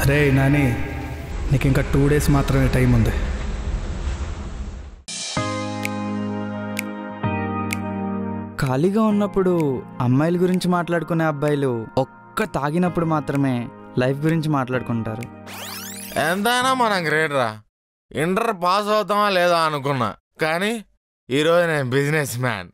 రే నాని నీకు ఇంకా two days మాత్రమే టైం ఉంది ఖాళీగా ఉన్నప్పుడు అమ్మాయిల గురించి మాట్లాడుకునే అబ్బాయిలు ఒక్క తాగినప్పుడు మాత్రమే లైఫ్ గురించి మాట్లాడుకుంటారు ఎంతైనా మనం గ్రేట్ రా ఇంటర్ పాస్ అవుతామా లేదా అనుకున్నా కానీ ఈరోజు నేను బిజినెస్ మ్యాన్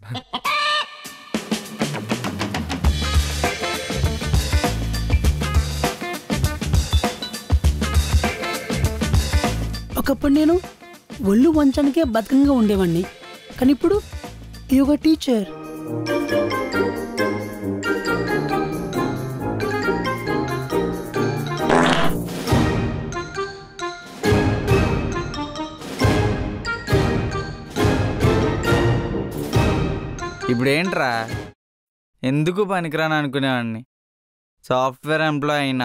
ఒకప్పుడు నేను ఒళ్ళు వంచడానికే బతకంగా ఉండేవాడిని కానీ ఇప్పుడు ఈ ఒక టీచర్ ఇప్పుడు ఏంట్రా ఎందుకు పనికిరాను అనుకునేవాడిని సాఫ్ట్వేర్ ఎంప్లాయ్ అయినా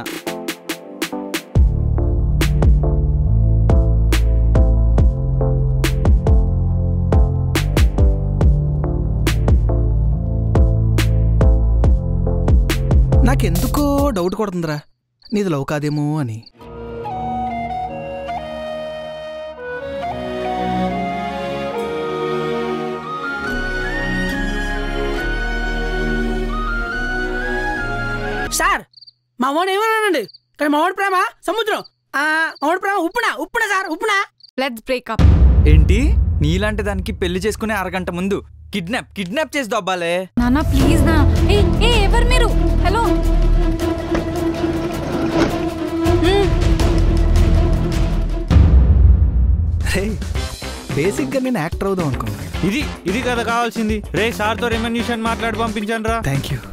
నాకెందుకో డౌట్ కొడుతుందిరా నీది లవ్ కాదేమో అని సార్ మా వాడు ఏమన్నానండి కానీ మా వాడి ప్రేమ సముద్రం ఆ, మా వాడి ప్రేమ ఉప్పునా ఉప్పునా సార్ ఉప్పునా లెట్స్ బ్రేకప్ ఏంటి నీలాంటి దానికి పెళ్లి చేసుకునే అరగంట ముందు కిడ్నాప్ కిడ్నాప్ చేసి దొబ్బాలే నాన్న ప్లీజ్ నా ఏ ఏ ఎవరు మీరు హలో రే బేసిక్గా నేను యాక్టర్ అవుదాం అనుకున్నాను ఇది ఇది కదా కావాల్సింది రే సార్తో రెమన్యూషన్ మాట్లాడి పంపించండి రా థ్యాంక్ యూ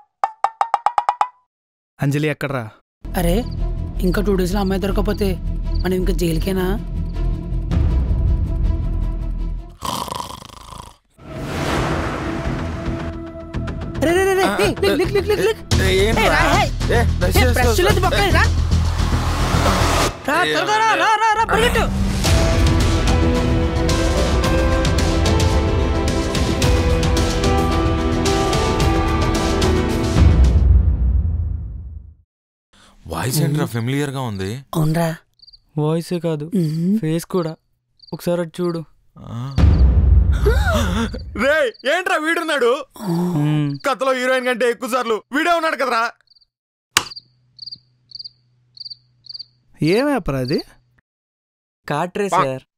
అంజలి ఎక్కడ్రా అరే ఇంకా టూ డేస్లో అమ్మాయి దొరకకపోతే మనం ఇంకా జైలుకేనా రే, రే, రే, రే, ఏయ్, లిక్, లిక్, లిక్, లిక్, లిక్. ఏయ్, రా, ఏయ్. ఏయ్, బ్రష్ లేదు పక్కనే, రా. రా, త్వరగా రా, రా, రా, రా, పరిగెట్టు. వాయిస్ ఏంట్రా ఫెమిలియర్ గా ఉంది అవునరా వాయిసే కాదు మ్మ్. ఫేస్ కూడా ఒకసారి అటు చూడు రే ఏంట్రా వీడున్నాడు మ్మ్. కథలో హీరోయిన్ కంటే ఎక్కువ సార్లు వీడే ఉన్నాడు కదరా ఏం వ్యాపారం అది కాట్రే సార్